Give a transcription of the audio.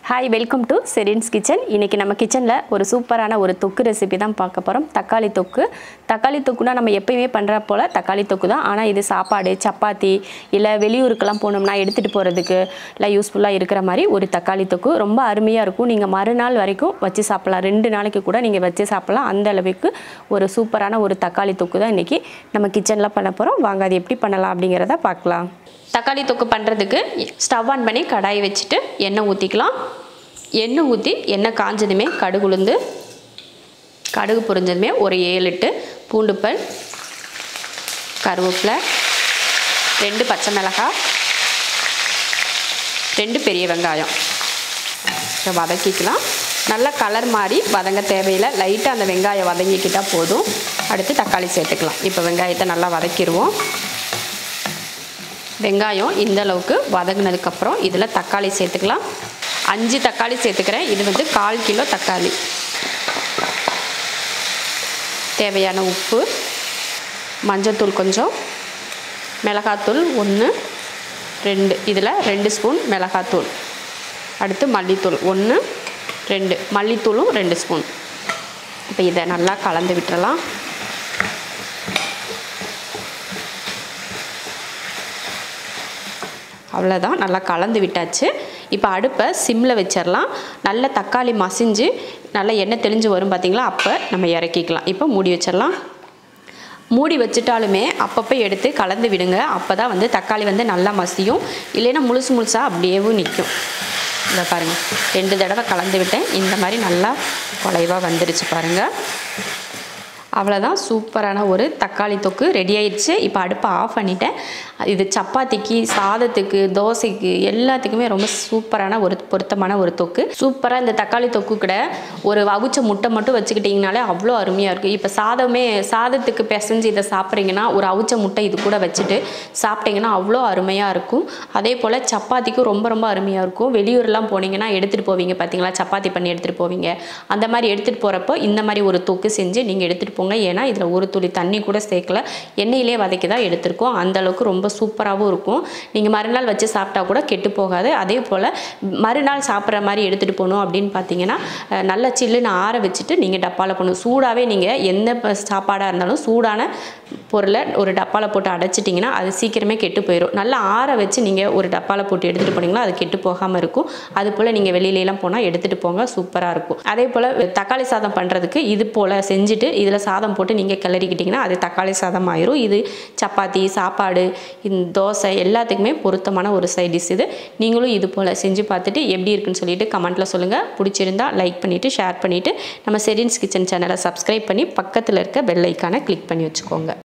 hi welcome to Sherin's kitchen இன்றைக்கி நம்ம கிச்சனில் ஒரு சூப்பரான ஒரு தொக்கு ரெசிபி தான் பார்க்க போகிறோம் தக்காளி தொக்கு தக்காளி தொக்குனா நம்ம எப்பயுமே பண்ணுற போல் தக்காளி தொக்கு தான் ஆனால் இது சாப்பாடு சப்பாத்தி இல்லை வெளியூருக்கெல்லாம் போனோம்னா எடுத்துகிட்டு போகிறதுக்கு இல்லை யூஸ்ஃபுல்லாக இருக்கிற மாதிரி ஒரு தக்காளி தொக்கு ரொம்ப அருமையாக இருக்கும் நீங்கள் மறுநாள் வரைக்கும் வச்சு சாப்பிட்லாம் ரெண்டு நாளைக்கு கூட நீங்கள் வச்சு சாப்பிட்லாம் அந்த அளவுக்கு ஒரு சூப்பரான ஒரு தக்காளி தொக்கு தான் இன்றைக்கி நம்ம கிச்சனில் பண்ண போகிறோம் வாங்க அது எப்படி பண்ணலாம் அப்படிங்கிறத பார்க்கலாம் தக்காளி தொக்கு பண்ணுறதுக்கு ஸ்டவ் ஆன் பண்ணி கடாய் வச்சுட்டு எண்ணெய் ஊற்றிக்கலாம் எண்ணெய் ஊற்றி எண்ணெய் காஞ்சதுமே கடுகு உளுந்து கடுகு பொரிஞ்சதுமே ஒரு ஏழு எட்டு பூண்டுப்பல் கருவேப்பிலை ரெண்டு பச்சை மிளகாய் ரெண்டு பெரிய வெங்காயம் இதை வதக்கிக்கலாம் நல்லா கலர் மாதிரி வதங்க தேவையில்லை லைட்டாக அந்த வெங்காயம் வதங்கிக்கிட்டால் போதும் அடுத்து தக்காளி சேர்த்துக்கலாம் இப்போ வெங்காயத்தை நல்லா வதக்கிடுவோம் வெங்காயம் இந்த அளவுக்கு வதங்கினதுக்கப்புறம் இதில் தக்காளி சேர்த்துக்கலாம் அஞ்சு தக்காளி சேர்த்துக்கிறேன் இது வந்து கால் கிலோ தக்காளி தேவையான உப்பு மஞ்சத்தூள் கொஞ்சம் மிளகாத்தூள் ஒன்று ரெண்டு இதில் ரெண்டு ஸ்பூன் மிளகாத்தூள் அடுத்து மல்லித்தூள் ஒன்று ரெண்டு மல்லித்தூளும் ரெண்டு ஸ்பூன் இப்போ இதை நல்லா கலந்து விட்டுறலாம் அவ்வளோதான் நல்லா கலந்து விட்டாச்சு இப்போ அடுப்பை சிம்மில் வச்சிடலாம் நல்ல தக்காளி மசிஞ்சு நல்லா எண்ணெய் தெளிஞ்சு வரும் பார்த்திங்களா அப்போ நம்ம இறக்கிக்கலாம் இப்போ மூடி வச்சிடலாம் மூடி வச்சுட்டாலுமே அப்பப்போ எடுத்து கலந்து விடுங்க அப்போ தான் வந்து தக்காளி வந்து நல்லா மசியும் இல்லைன்னா முழுசு முழுசாக அப்படியேவும் நிற்கும் இதை பாருங்கள் ரெண்டு தடவை கலந்து விட்டேன் இந்த மாதிரி நல்லா குலைவாக வந்துருச்சு பாருங்கள் அவ்வளோதான் சூப்பரான ஒரு தக்காளி தொக்கு ரெடி ஆயிடுச்சு இப்போ அடுப்பை ஆஃப் பண்ணிட்டேன் இது சப்பாத்திக்கு சாதத்துக்கு தோசைக்கு எல்லாத்துக்குமே ரொம்ப சூப்பரான ஒரு பொருத்தமான ஒரு தொக்கு சூப்பராக இந்த தக்காளி தொக்கு கூட ஒரு அவிச்ச முட்டை மட்டும் வச்சுக்கிட்டிங்கனாலே அவ்வளோ அருமையாக இருக்குது இப்போ சாதமே சாதத்துக்கு பிசைஞ்சு இதை சாப்பிட்றீங்கன்னா ஒரு அவிச்ச முட்டை இது கூட வச்சுட்டு சாப்பிட்டீங்கன்னா அவ்வளோ அருமையாக இருக்கும் அதே போல் சப்பாத்திக்கும் ரொம்ப ரொம்ப அருமையாக இருக்கும் வெளியூர்லாம் போனீங்கன்னா எடுத்துகிட்டு போவீங்க பார்த்தீங்களா சப்பாத்தி பண்ணி எடுத்துகிட்டு போவீங்க அந்த மாதிரி எடுத்துகிட்டு போகிறப்போ இந்த மாதிரி ஒரு தொக்கு செஞ்சு நீங்கள் எடுத்துகிட்டு போங்க ஏன்னா இதில் ஒரு துளி தண்ணி கூட சேர்க்கல எண்ணெயிலே வதக்கி தான் எடுத்திருக்கோம் அந்த அளவுக்கு ரொம்ப சூப்பராகவும் இருக்கும் நீங்கள் மறுநாள் வச்சு சாப்பிட்டா கூட கெட்டு போகாது அதே போல் மறுநாள் சாப்பிட்ற மாதிரி எடுத்துகிட்டு போகணும் அப்படின்னு பார்த்தீங்கன்னா அஹ், நல்லா சில்லுன்னு ஆற வச்சுட்டு நீங்கள் டப்பாவில் போடணும் சூடாகவே நீங்கள் எந்த ப- சாப்பாடாக இருந்தாலும் சூடான பொருளை ஒரு டப்பாவில் போட்டு அடைச்சிட்டிங்கன்னா அது சீக்கிரமே கெட்டு போயிடும் நல்லா ஆற வச்சு நீங்கள் ஒரு டப்பாவில் போட்டு எடுத்துகிட்டு போனீங்கன்னா அது கெட்டு போகாமல் இருக்கும் அது போல் நீங்கள் வெளியிலலாம் போனால் எடுத்துகிட்டு போங்க சூப்பராக இருக்கும் அதே போல் தக்காளி சாதம் பண்ணுறதுக்கு இது போல் செஞ்சுட்டு இதில் சாதம் போட்டு நீங்கள் கிளறிக்கிட்டிங்கன்னா அது தக்காளி சாதம் ஆயிரும் இது சப்பாத்தி சாப்பாடு இந்த தோசை எல்லாத்துக்குமே பொருத்தமான ஒரு சைட் டிஷ் இது நீங்களும் இது போல் செஞ்சு பார்த்துட்டு எப்படி இருக்குன்னு சொல்லிட்டு கமெண்ட்டில் சொல்லுங்கள் பிடிச்சிருந்தா லைக் பண்ணிவிட்டு ஷேர் பண்ணிவிட்டு நம்ம செரின்ஸ் கிச்சன் சேனலை சப்ஸ்கிரைப் பண்ணி பக்கத்தில் இருக்க பெல் ஐக்கானை கிளிக் பண்ணி வச்சுக்கோங்க